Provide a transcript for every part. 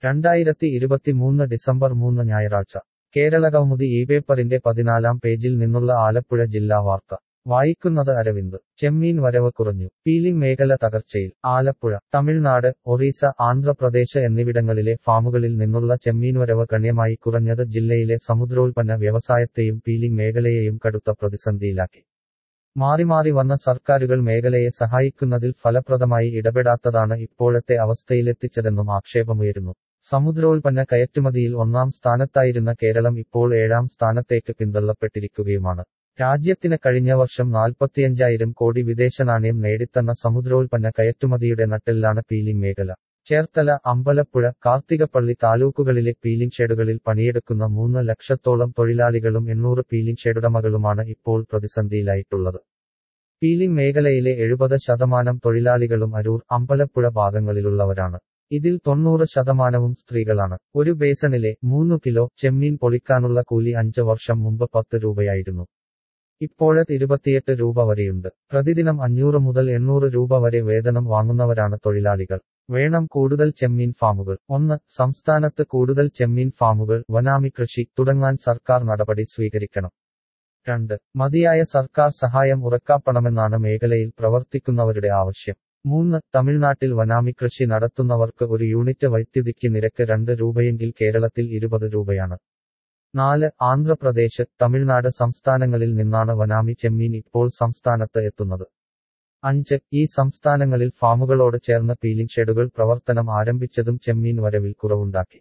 രണ്ടായിരത്തി ഇരുപത്തിമൂന്ന് ഡിസംബർ മൂന്ന് ഞായറാഴ്ച കേരളകൗമുദി ഈ പേപ്പറിന്റെ പതിനാലാം പേജിൽ നിന്നുള്ള ആലപ്പുഴ ജില്ലാ വാർത്ത വായിക്കുന്നത് അരവിന്ദ് ചെമ്മീൻ വരവ് കുറഞ്ഞു പീലിംഗ് മേഖല തകർച്ചയിൽ ആലപ്പുഴ തമിഴ്നാട് ഒറീസ ആന്ധ്രാപ്രദേശ് എന്നിവിടങ്ങളിലെ ഫാമുകളിൽ നിന്നുള്ള ചെമ്മീൻ വരവ് ഗണ്യമായി കുറഞ്ഞത് ജില്ലയിലെ സമുദ്രോൽപ്പന്ന വ്യവസായത്തെയും പീലിംഗ് മേഖലയെയും കടുത്ത പ്രതിസന്ധിയിലാക്കി മാറി മാറി വന്ന സർക്കാരുകൾ മേഖലയെ സഹായിക്കുന്നതിൽ ഫലപ്രദമായി ഇടപെടാത്തതാണ് ഇപ്പോഴത്തെ അവസ്ഥയിലെത്തിച്ചതെന്നും ആക്ഷേപമുയരുന്നു സമുദ്രോൽപ്പന്ന കയറ്റുമതിയിൽ ഒന്നാം സ്ഥാനത്തായിരുന്ന കേരളം ഇപ്പോൾ ഏഴാം സ്ഥാനത്തേക്ക് പിന്തള്ളപ്പെട്ടിരിക്കുകയുമാണ് രാജ്യത്തിന് കഴിഞ്ഞ വർഷം നാൽപ്പത്തിയഞ്ചായിരം കോടി വിദേശ നാണ്യം നേടിത്തന്ന സമുദ്രോൽപ്പന്ന കയറ്റുമതിയുടെ നട്ടെല്ലാണ് പീലിംഗ് മേഖല ചേർത്തല അമ്പലപ്പുഴ കാർത്തികപ്പള്ളി താലൂക്കുകളിലെ പീലിംഗ് ഷെഡുകളിൽ പണിയെടുക്കുന്ന മൂന്ന് ലക്ഷത്തോളം തൊഴിലാളികളും എണ്ണൂറ് പീലിംഗ് ഷെഡുടമകളുമാണ് ഇപ്പോൾ പ്രതിസന്ധിയിലായിട്ടുള്ളത് പീലിംഗ് മേഖലയിലെ എഴുപത് ശതമാനം തൊഴിലാളികളും അരൂർ അമ്പലപ്പുഴ ഭാഗങ്ങളിലുള്ളവരാണ് ഇതിൽ തൊണ്ണൂറ് ശതമാനവും സ്ത്രീകളാണ് ഒരു ബേസണിലെ മൂന്നു കിലോ ചെമ്മീൻ പൊളിക്കാനുള്ള കൂലി അഞ്ച് വർഷം മുമ്പ് പത്ത് രൂപയായിരുന്നു ഇപ്പോഴത് ഇരുപത്തിയെട്ട് രൂപ വരെയുണ്ട് പ്രതിദിനം അഞ്ഞൂറ് മുതൽ എണ്ണൂറ് രൂപ വരെ വേതനം വാങ്ങുന്നവരാണ് തൊഴിലാളികൾ വേണം കൂടുതൽ ചെമ്മീൻ ഫാമുകൾ ഒന്ന് സംസ്ഥാനത്ത് കൂടുതൽ ചെമ്മീൻ ഫാമുകൾ വനാമി കൃഷി തുടങ്ങാൻ സർക്കാർ നടപടി സ്വീകരിക്കണം രണ്ട് മതിയായ സർക്കാർ സഹായം ഉറക്കാപ്പണമെന്നാണ് മേഖലയിൽ പ്രവർത്തിക്കുന്നവരുടെ ആവശ്യം മൂന്ന് തമിഴ്നാട്ടിൽ വനാമി കൃഷി നടത്തുന്നവർക്ക് ഒരു യൂണിറ്റ് വൈദ്യുതിക്ക് നിരക്ക് രണ്ട് രൂപയെങ്കിൽ കേരളത്തിൽ ഇരുപത് രൂപയാണ് നാല് ആന്ധ്രാപ്രദേശ് തമിഴ്നാട് സംസ്ഥാനങ്ങളിൽ നിന്നാണ് വനാമി ചെമ്മീൻ ഇപ്പോൾ സംസ്ഥാനത്ത് എത്തുന്നത് അഞ്ച് ഈ സംസ്ഥാനങ്ങളിൽ ഫാമുകളോട് ചേർന്ന് പീലിംഗ് ഷെഡുകൾ പ്രവർത്തനം ആരംഭിച്ചതും ചെമ്മീൻ വരവിൽ കുറവുണ്ടാക്കി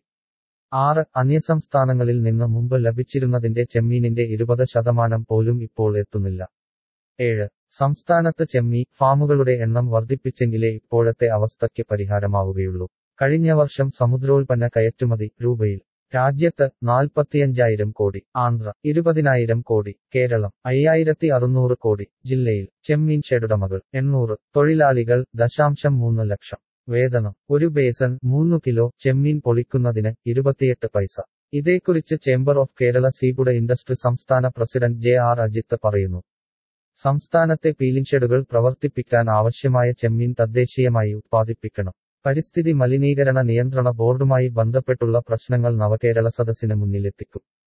ആറ് അന്യസംസ്ഥാനങ്ങളിൽ നിന്ന് മുമ്പ് ലഭിച്ചിരുന്നതിന്റെ ചെമ്മീനിന്റെ ഇരുപത് ശതമാനം പോലും ഇപ്പോൾ എത്തുന്നില്ല ഏഴ് സംസ്ഥാനത്ത് ചെമ്മീ ഫാമുകളുടെ എണ്ണം വർദ്ധിപ്പിച്ചെങ്കിലേ ഇപ്പോഴത്തെ അവസ്ഥയ്ക്ക് പരിഹാരമാവുകയുള്ളൂ കഴിഞ്ഞ വർഷം സമുദ്രോൽപ്പന്ന കയറ്റുമതി രൂപയിൽ രാജ്യത്ത് നാൽപ്പത്തിയഞ്ചായിരം കോടി ആന്ധ്ര ഇരുപതിനായിരം കോടി കേരളം അയ്യായിരത്തി അറുന്നൂറ് കോടി ജില്ലയിൽ ചെമ്മീൻ ഷെഡുടമകൾ എണ്ണൂറ് തൊഴിലാളികൾ ദശാംശം മൂന്ന് ലക്ഷം വേതനം ഒരു ബേസൺ മൂന്നു കിലോ ചെമ്മീൻ പൊളിക്കുന്നതിന് ഇരുപത്തിയെട്ട് പൈസ ഇതേക്കുറിച്ച് chamber of Kerala seafood industry സംസ്ഥാന പ്രസിഡന്റ് ജെ ആർ അജിത്ത് പറയുന്നു സംസ്ഥാനത്തെ പീലിംഗ് ഷെഡുകൾ പ്രവർത്തിപ്പിക്കാൻ ആവശ്യമായ ചെമ്മീൻ തദ്ദേശീയമായി ഉത്പാദിപ്പിക്കണം പരിസ്ഥിതി മലിനീകരണ നിയന്ത്രണ ബോർഡുമായി ബന്ധപ്പെട്ടുള്ള പ്രശ്നങ്ങൾ നവകേരള സദസ്സിന് മുന്നിലെത്തിക്കും